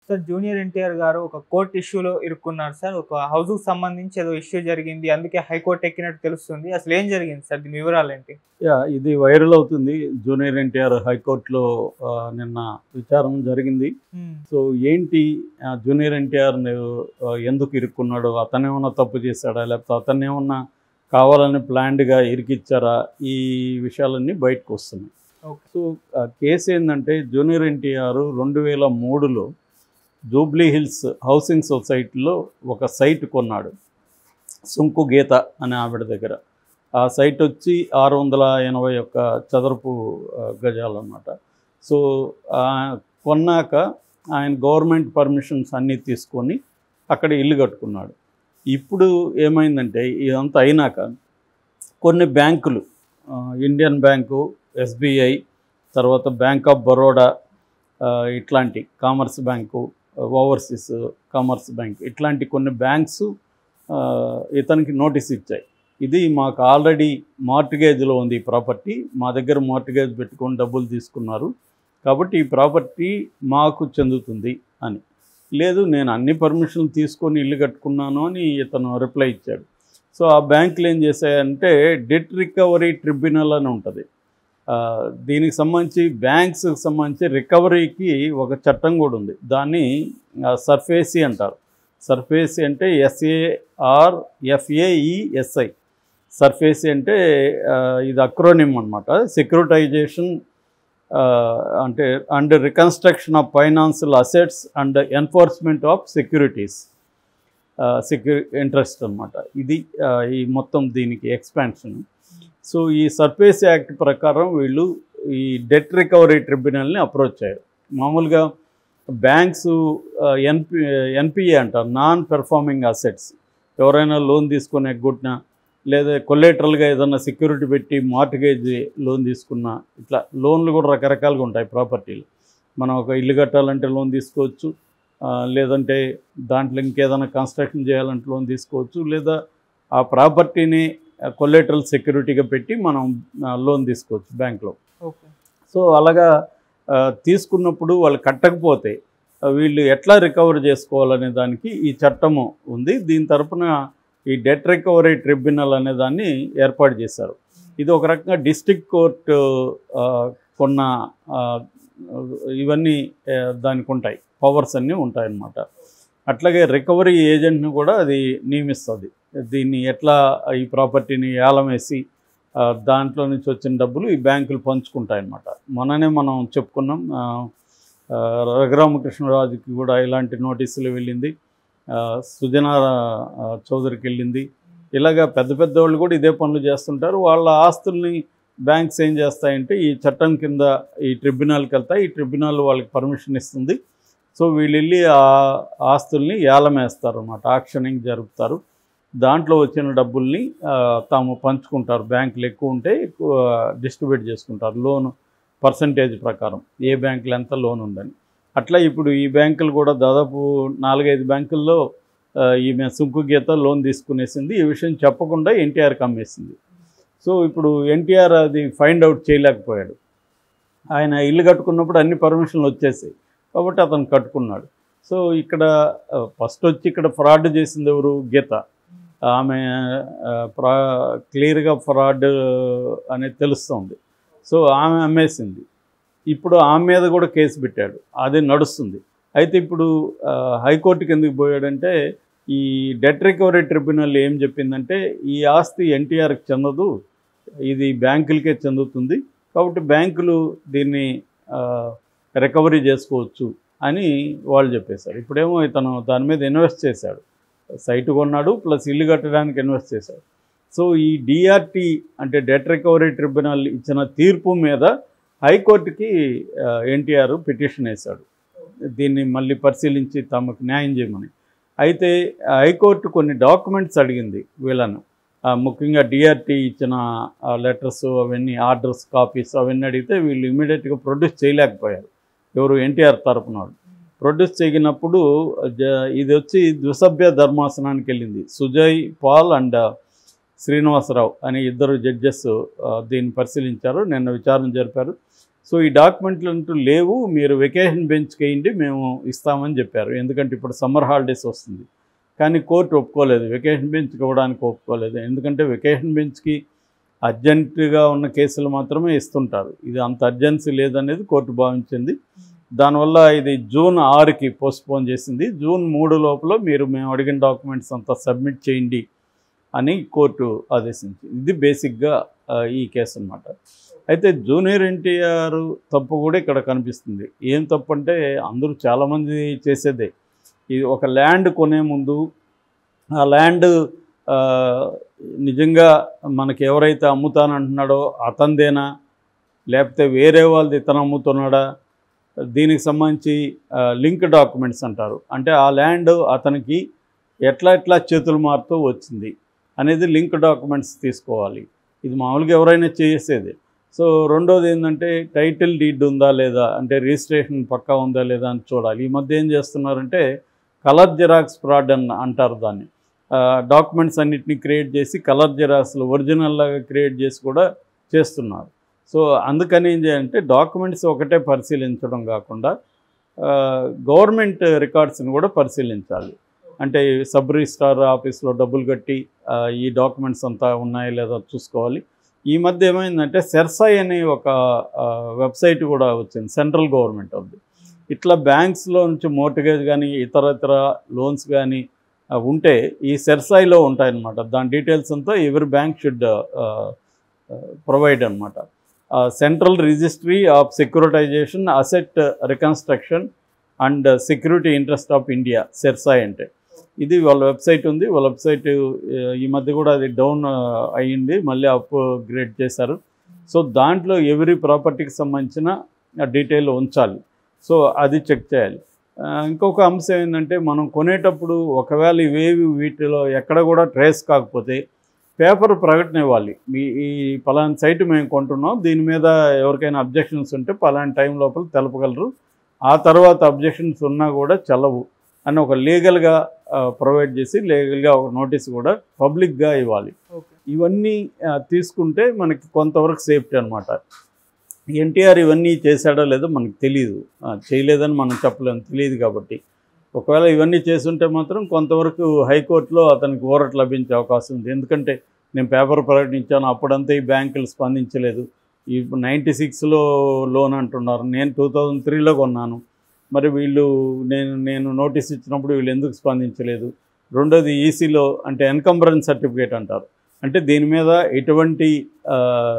sir junior NTR గారు ఒక court ఇష్యూలో ఇరుక్కున్నారు సార్ ఒక హౌస్ కు సంబంధించి ఏదో ఇష్యూ జరిగింది అందుకే హైకోర్టు ఎక్కినట్టు తెలుస్తుంది అసలు ఏం జరిగింది సార్ దీని వివరాలు ఏంటి యా ఇది వైరల్ అవుతుంది జూనియర్ ఎన్టీఆర్ హైకోర్టులో ఆ, నిన్న విచారణ జరిగింది సో ఏంటి ఆ, జూనియర్ ఎన్టీఆర్ ఎందుకు ఇరుక్కున్నాడు అతను ఏమన్నా తప్పు చేశాడా లేకపోతే అతను ఏమన్నా కావాలని ప్లాన్డ్గా ఇరికిచ్చారా ఈ విషయాలన్నీ బయటకు వస్తున్నాయి ఓకే సో ఆ కేసు ఏంటంటే జూనియర్ ఎన్టీఆర్ రెండు వేల మూడులో జూబ్లీ హిల్స్ హౌసింగ్ సొసైటీలో ఒక సైట్ కొన్నాడు సుంకు గీత అనే ఆవిడ దగ్గర ఆ సైట్ వచ్చి ఆరు వందల ఎనభై ఒక్క చదరపు గజాలు అనమాట సో ఆ, కొన్నాక ఆయన గవర్నమెంట్ పర్మిషన్స్ అన్నీ తీసుకొని అక్కడ ఇల్లు కట్టుకున్నాడు ఇప్పుడు ఏమైందంటే ఇదంతా అయినాక కొన్ని బ్యాంకులు ఆ, ఇండియన్ బ్యాంకు ఎస్బీఐ తర్వాత బ్యాంక్ ఆఫ్ బరోడా ఆ, ఇట్లాంటి commerce bank overseas commerce bank ఇట్లాంటి కొన్ని బ్యాంక్స్ ఆ, ఇతనికి నోటీస్ ఇచ్చాయి ఇది మాకు ఆల్రెడీ మార్టిగేజ్లో ఉంది ఈ ప్రాపర్టీ మా దగ్గర మార్టిగేజ్ పెట్టుకొని డబ్బులు తీసుకున్నారు కాబట్టి ఈ ప్రాపర్టీ మాకు చెందుతుంది అని లేదు నేను అన్ని పర్మిషన్లు తీసుకొని ఇల్లు కట్టుకున్నాను అని ఇతను రిప్లై ఇచ్చాడు సో ఆ బ్యాంకులు ఏం చేశాయంటే డెట్ రికవరీ ట్రిబ్యునల్ అని ఉంటుంది ఆ, దీనికి సంబంధించి బ్యాంక్స్కి సంబంధించి రికవరీకి ఒక చట్టం కూడా ఉంది దాన్ని ఆ, సర్ఫేసీ అంటారు సర్ఫేసీ అంటే ఎస్ఏఆర్ ఎఫ్ఏఈఎస్ఐ సర్ఫేసీ అంటే ఆ, ఇది అక్రోనిమ్ అనమాట సెక్యూరిటైజేషన్ అంటే and reconstruction of financial assets and enforcement of securities security interest అనమాట ఇది ఆ, ఈ మొత్తం దీనికి ఎక్స్పాన్షన్ సో ఈ సర్ఫేస్ యాక్ట్ ప్రకారం వీళ్ళు ఈ డెట్ రికవరీ ట్రిబ్యునల్ని అప్రోచ్ అయ్యారు మామూలుగా బ్యాంక్స్ ఎన్పి ఎన్పిఏ అంటారు నాన్ పెర్ఫార్మింగ్ అసెట్స్ ఎవరైనా లోన్ తీసుకొని ఎగ్గొట్టినా లేదా కొలేటరల్గా ఏదైనా సెక్యూరిటీ పెట్టి మార్టిగేజ్ లోన్ తీసుకున్నా ఇట్లా లోన్లు కూడా రకరకాలుగా ఉంటాయి ప్రాపర్టీలు మనం ఒక ఇల్లు కట్టాలంటే లోన్ తీసుకోవచ్చు ఆ, లేదంటే దాంట్లో ఇంకేదైనా కన్స్ట్రక్షన్ చేయాలంటే లోన్ తీసుకోవచ్చు లేదా ఆ ప్రాపర్టీని కొలేటరల్ సెక్యూరిటీగా పెట్టి మనం లోన్ తీసుకోవచ్చు బ్యాంక్లో ఓకే సో అలాగా ఆ, తీసుకున్నప్పుడు వాళ్ళు కట్టకపోతే ఆ, వీళ్ళు ఎట్లా రికవర్ చేసుకోవాలనే దానికి ఈ చట్టము ఉంది దీని తరపున ఈ డెట్ రికవరీ ట్రిబ్యునల్ అనే దాన్ని ఏర్పాటు చేశారు ఇది ఒక రకంగా డిస్ట్రిక్ట్ కోర్టు ఆ, కొన్న ఆ, ఇవన్నీ ఆ, దానికి ఉంటాయి పవర్స్ అన్నీ ఉంటాయన్నమాట అట్లాగే రికవరీ ఏజెంట్ని కూడా అది నియమిస్తుంది దీన్ని ఎట్లా ఈ ప్రాపర్టీని ఏలం వేసి ఆ, దాంట్లో నుంచి వచ్చిన డబ్బులు ఈ బ్యాంకులు పంచుకుంటాయన్నమాట మొన్ననే మనం చెప్పుకున్నాం ఆ, ఆ, రఘురామకృష్ణరాజుకి కూడా ఇలాంటి నోటీసులు వెళ్ళింది ఆ, సుజనా ఆ, చౌదరికి వెళ్ళింది ఇలాగా పెద్ద పెద్ద వాళ్ళు కూడా ఇదే పనులు చేస్తుంటారు వాళ్ళ ఆస్తుల్ని బ్యాంక్స్ ఏం చేస్తాయంటే ఈ చట్టం కింద ఈ ట్రిబ్యునల్కి వెళ్తాయి ఈ ట్రిబ్యునల్ వాళ్ళకి పర్మిషన్ ఇస్తుంది సో వీళ్ళు వెళ్ళి ఆ ఆస్తుల్ని ఏలం వేస్తారు అన్నమాట ఆక్షనింగ్ జరుపుతారు దాంట్లో వచ్చిన డబ్బుల్ని ఆ, తాము పంచుకుంటారు బ్యాంకులు ఎక్కువ ఉంటే ఎక్కువ డిస్ట్రిబ్యూట్ చేసుకుంటారు లోన్ పర్సంటేజ్ ప్రకారం ఏ బ్యాంకులు ఎంత లోన్ ఉందని అట్లా ఇప్పుడు ఈ బ్యాంకులు కూడా దాదాపు నాలుగైదు బ్యాంకుల్లో ఆ, ఈమె సుంకు గీత లోన్ తీసుకునేసింది ఈ విషయం చెప్పకుండా ఎన్టీఆర్కి అమ్మేసింది సో ఇప్పుడు ఎన్టీఆర్ అది ఫైండ్ అవుట్ చేయలేకపోయాడు ఆయన ఇల్లు కట్టుకున్నప్పుడు అన్ని పర్మిషన్లు వచ్చేసాయి కాబట్టి అతను కట్టుకున్నాడు సో ఇక్కడ ఫస్ట్ వచ్చి ఇక్కడ ఫ్రాడ్ చేసింది ఎవరు గీత ఆమె ఆ, ఫ్రా క్లియర్గా ఫ్రాడ్ అనేది తెలుస్తుంది సో ఆమె అమ్మేసింది ఇప్పుడు ఆమె మీద కూడా కేసు పెట్టాడు అది నడుస్తుంది అయితే ఇప్పుడు ఆ, హైకోర్టుకి ఎందుకు పోయాడంటే ఈ డెట్ రికవరీ ట్రిబ్యునల్ ఏం చెప్పిందంటే ఈ ఆస్తి ఎన్టీఆర్కి చెందదు ఇది బ్యాంకులకే చెందుతుంది కాబట్టి బ్యాంకులు దీన్ని ఆ, రికవరీ చేసుకోవచ్చు అని వాళ్ళు చెప్పేశారు ఇప్పుడేమో ఇతను దాని మీద ఇన్వెస్ట్ చేశాడు సైట్ కొన్నాడు ప్లస్ ఇల్లు కట్టడానికి ఇన్వెస్ట్ చేశాడు సో ఈ డిఆర్టీ అంటే డెట్ రికవరీ ట్రిబ్యునల్ ఇచ్చిన తీర్పు మీద హైకోర్టుకి ఎన్టీఆర్ పిటిషన్ వేశాడు దీన్ని మళ్ళీ పరిశీలించి తమకు న్యాయం చేయమని అయితే హైకోర్టు కొన్ని డాక్యుమెంట్స్ అడిగింది వీళ్ళను ఆ, ముఖ్యంగా డిఆర్టీ ఇచ్చిన లెటర్స్ అవన్నీ ఆర్డర్స్ కాపీస్ అవన్నీ అడిగితే వీళ్ళు ఇమీడియట్గా ప్రొడ్యూస్ చేయలేకపోయారు ఎవరు ఎన్టీఆర్ తరపున వాళ్ళు ప్రొడ్యూస్ చేయనప్పుడు జ- ఇది వచ్చి ద్విసభ్య ధర్మాసనానికి వెళ్ళింది సుజయ్ పాల్ అండ్ శ్రీనివాసరావు అనే ఇద్దరు జడ్జెస్ దీన్ని పరిశీలించారు నిన్న విచారణ జరిపారు సో ఈ డాక్యుమెంట్లు అంటూ లేవు మీరు వెకేషన్ బెంచ్కి వేయండి మేము ఇస్తామని చెప్పారు ఎందుకంటే ఇప్పుడు సమ్మర్ హాలిడేస్ వస్తుంది కానీ కోర్టు ఒప్పుకోలేదు వెకేషన్ బెంచ్కి ఇవ్వడానికి ఒప్పుకోలేదు ఎందుకంటే వెకేషన్ బెంచ్కి అర్జెంటుగా ఉన్న కేసులు మాత్రమే ఇస్తుంటారు ఇది అంత అర్జెన్సీ లేదనేది కోర్టు భావించింది దానివల్ల ఇది జూన్ ఆరుకి పోస్ట్పోన్ చేసింది జూన్ మూడు లోపల మీరు మేము అడిగిన డాక్యుమెంట్స్ అంతా సబ్మిట్ చేయండి అని కోర్టు ఆదేశించింది ఇది బేసిక్గా ఆ, ఈ కేసు అన్నమాట అయితే జూనియర్ ఎన్టీఆర్ తప్పు కూడా ఇక్కడ కనిపిస్తుంది ఏం తప్పు అంటే అందరూ చాలామంది చేసేదే ఇది ఒక ల్యాండ్ కొనే ముందు ఆ ల్యాండ్ ఆ, నిజంగా మనకి ఎవరైతే అమ్ముతానంటున్నాడో అతందేనా లేకపోతే వేరే వాళ్ళది ఇతను అమ్ముతున్నాడా దీనికి సంబంధించి లింక్ డాక్యుమెంట్స్ అంటారు అంటే ఆ ల్యాండ్ అతనికి ఎట్లా ఎట్లా చేతులు మారుతూ వచ్చింది అనేది లింక్ డాక్యుమెంట్స్ తీసుకోవాలి ఇది మామూలుగా ఎవరైనా చేసేది సో రెండోది ఏంటంటే టైటిల్ డీడ్ ఉందా లేదా అంటే రిజిస్ట్రేషన్ పక్కా ఉందా లేదా అని చూడాలి ఈ మధ్య ఏం చేస్తున్నారంటే కలర్ జిరాక్స్ ఫ్రాడ్ అని అంటారు దాన్ని డాక్యుమెంట్స్ అన్నిటిని క్రియేట్ చేసి కలర్ జిరాక్స్లు ఒరిజినల్ లాగా క్రియేట్ చేసి కూడా చేస్తున్నారు సో అందుకని ఏం చేయాలంటే డాక్యుమెంట్స్ ఒకటే పరిశీలించడం కాకుండా గవర్నమెంట్ రికార్డ్స్ని కూడా పరిశీలించాలి అంటే సబ్ రిజిస్ట్రార్ ఆఫీస్లో డబ్బులు కట్టి ఆ, ఈ డాక్యుమెంట్స్ అంతా ఉన్నాయా లేదా చూసుకోవాలి ఈ మధ్య ఏమైందంటే సెర్సాయ్ అనే ఒక ఆ, వెబ్సైట్ కూడా వచ్చింది సెంట్రల్ గవర్నమెంట్ ఉంది ఇట్లా బ్యాంక్స్లో నుంచి మోర్టగేజ్ కానీ ఇతర ఇతర లోన్స్ కానీ ఆ, ఉంటే ఈ సెర్సాయిలో ఉంటాయన్నమాట దాని డీటెయిల్స్ అంతా ఎవరి బ్యాంక్ షుడ్ ప్రొవైడ్ అనమాట central registry of securitisation asset reconstruction and security interest of India CERSAI అంటే ఇది వాళ్ళ వెబ్సైట్ ఉంది వాళ్ళ వెబ్సైట్ ఈ మధ్య కూడా అది డౌన్ అయ్యింది మళ్ళీ అప్గ్రేడ్ చేశారు సో దాంట్లో ఎవరి ప్రాపర్టీకి సంబంధించిన డీటెయిల్ ఉంచాలి సో అది చెక్ చేయాలి ఆ, ఇంకొక అంశం ఏంటంటే మనం కొనేటప్పుడు ఒకవేళ ఇవేవి వీటిలో ఎక్కడ కూడా ట్రేస్ కాకపోతే పేపర్ ప్రకటన ఇవ్వాలి మీ ఈ పలానా సైట్ మేము కొంటున్నాం దీని మీద ఎవరికైనా అబ్జెక్షన్స్ ఉంటే పలానా టైం లోపల తెలపగలరు ఆ తర్వాత అబ్జెక్షన్స్ ఉన్నా కూడా చెల్లవు అని ఒక లీగల్గా ప్రొవైడ్ చేసి లీగల్గా ఒక నోటీస్ కూడా పబ్లిక్గా ఇవ్వాలి ఓకే ఇవన్నీ ఆ, తీసుకుంటే మనకి కొంతవరకు సేఫ్టీ అనమాట ఎన్టీఆర్ ఇవన్నీ చేశాడో లేదో మనకు తెలియదు ఆ, చేయలేదని మనం చెప్పలేము తెలియదు కాబట్టి ఒకవేళ ఇవన్నీ చేసుంటే మాత్రం కొంతవరకు హైకోర్టులో అతనికి ఊరట లభించే అవకాశం ఉంది ఎందుకంటే నేను పేపర్ ప్రకటించాను అప్పుడంతా ఈ బ్యాంకులు స్పందించలేదు ఇప్పుడు నైంటీ సిక్స్లో లోన్ అంటున్నారు నేను టూ థౌజండ్ త్రీలో కొన్నాను మరి వీళ్ళు నేను నేను నోటీస్ ఇచ్చినప్పుడు వీళ్ళు ఎందుకు స్పందించలేదు రెండోది ఈసీలో అంటే ఎన్కంబరెన్స్ సర్టిఫికేట్ అంటారు అంటే దీని మీద ఎటువంటి ఆ,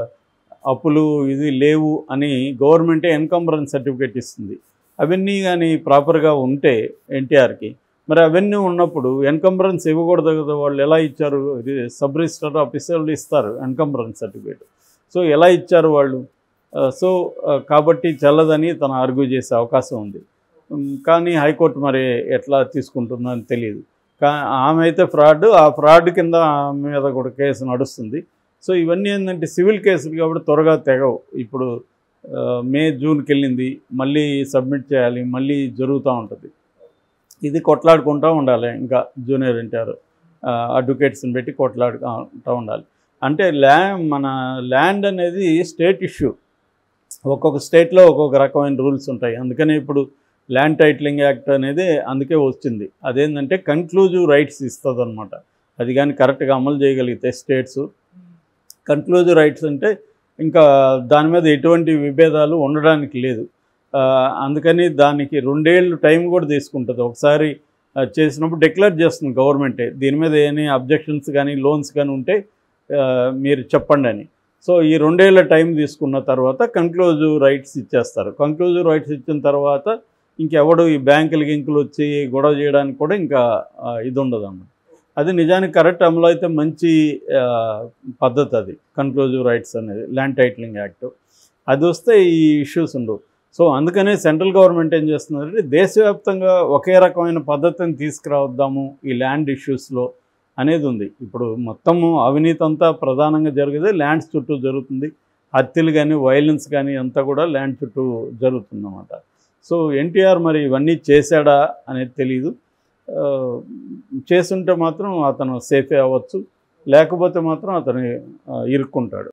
అప్పులు ఇది లేవు అని గవర్నమెంటే ఎన్కంబరెన్స్ సర్టిఫికేట్ ఇస్తుంది అవన్నీ కానీ ప్రాపర్గా ఉంటే ఎన్టీఆర్కి మరి అవన్నీ ఉన్నప్పుడు ఎన్కంబరెన్స్ ఇవ్వకూడదు కదా వాళ్ళు ఎలా ఇచ్చారు ఇది సబ్ రిజిస్టర్ ఆఫీసర్లు ఇస్తారు ఎన్కంబరెన్స్ సర్టిఫికేట్ సో ఎలా ఇచ్చారు వాళ్ళు ఆ, సో ఆ, కాబట్టి చెల్లదని తను ఆర్గ్యూ చేసే అవకాశం ఉంది ఉమ్, కానీ హైకోర్టు మరి ఎట్లా తీసుకుంటుందో అని తెలియదు కా ఆమె అయితే ఫ్రాడ్ ఆ ఫ్రాడ్ కింద ఆమె మీద కూడా కేసు నడుస్తుంది సో ఇవన్నీ ఏంటంటే సివిల్ కేసులు కాబట్టి త్వరగా తెగవు ఇప్పుడు ఆ, మే జూన్కి వెళ్ళింది మళ్ళీ సబ్మిట్ చేయాలి మళ్ళీ జరుగుతూ ఉంటుంది ఇది కొట్లాడుకుంటూ ఉండాలి ఇంకా జూనియర్ ఎన్టీఆర్ అడ్వకేట్స్ని పెట్టి కొట్లాడుకుంటూ ఉండాలి అంటే ల్యా మన ల్యాండ్ అనేది స్టేట్ ఇష్యూ ఒక్కొక్క స్టేట్లో ఒక్కొక్క రకమైన రూల్స్ ఉంటాయి అందుకనే ఇప్పుడు ల్యాండ్ టైటిలింగ్ యాక్ట్ అనేది అందుకే వచ్చింది అదేంటంటే కన్క్లూజివ్ రైట్స్ ఇస్తుంది అనమాట అది కానీ కరెక్ట్గా అమలు చేయగలిగితే స్టేట్స్ కన్క్లూజివ్ రైట్స్ అంటే ఇంకా దాని మీద ఎటువంటి విభేదాలు ఉండడానికి లేదు ఆ, అందుకని దానికి రెండేళ్ళు టైం కూడా తీసుకుంటుంది ఒకసారి ఆ, చేసినప్పుడు డిక్లేర్ చేస్తుంది గవర్నమెంటే దీని మీద ఏమి అబ్జెక్షన్స్ కానీ లోన్స్ కానీ ఉంటే ఆ, మీరు చెప్పండి అని సో ఈ రెండేళ్ల టైం తీసుకున్న తర్వాత కన్క్లూజివ్ రైట్స్ ఇచ్చేస్తారు కన్క్లూజివ్ రైట్స్ ఇచ్చిన తర్వాత ఇంకెవడు ఈ బ్యాంకులు గింకులు వచ్చి గొడవ చేయడానికి కూడా ఇంకా ఆ, ఇది ఉండదు అన్నమాట అది నిజానికి కరెక్ట్ అమలు అయితే మంచి ఆ, పద్ధతి అది కన్క్లూజివ్ రైట్స్ అనేది ల్యాండ్ టైటిలింగ్ యాక్ట్ అది వస్తే ఈ ఇష్యూస్ ఉండవు సో అందుకనే సెంట్రల్ గవర్నమెంట్ ఏం చేస్తుందంటే దేశవ్యాప్తంగా ఒకే రకమైన పద్ధతిని తీసుకురావద్దాము ఈ ల్యాండ్ ఇష్యూస్లో అనేది ఉంది ఇప్పుడు మొత్తము అవినీతి అంతా ప్రధానంగా జరిగేది ల్యాండ్స్ చుట్టూ జరుగుతుంది హత్యలు కానీ వైలెన్స్ కానీ అంతా కూడా ల్యాండ్ చుట్టూ జరుగుతుందన్నమాట సో ఎన్టీఆర్ మరి ఇవన్నీ చేశాడా అనేది తెలియదు ఆ, చేసుంటే మాత్రం అతను సేఫే అవ్వచ్చు లేకపోతే మాత్రం అతను ఆ, ఇరుక్కుంటాడు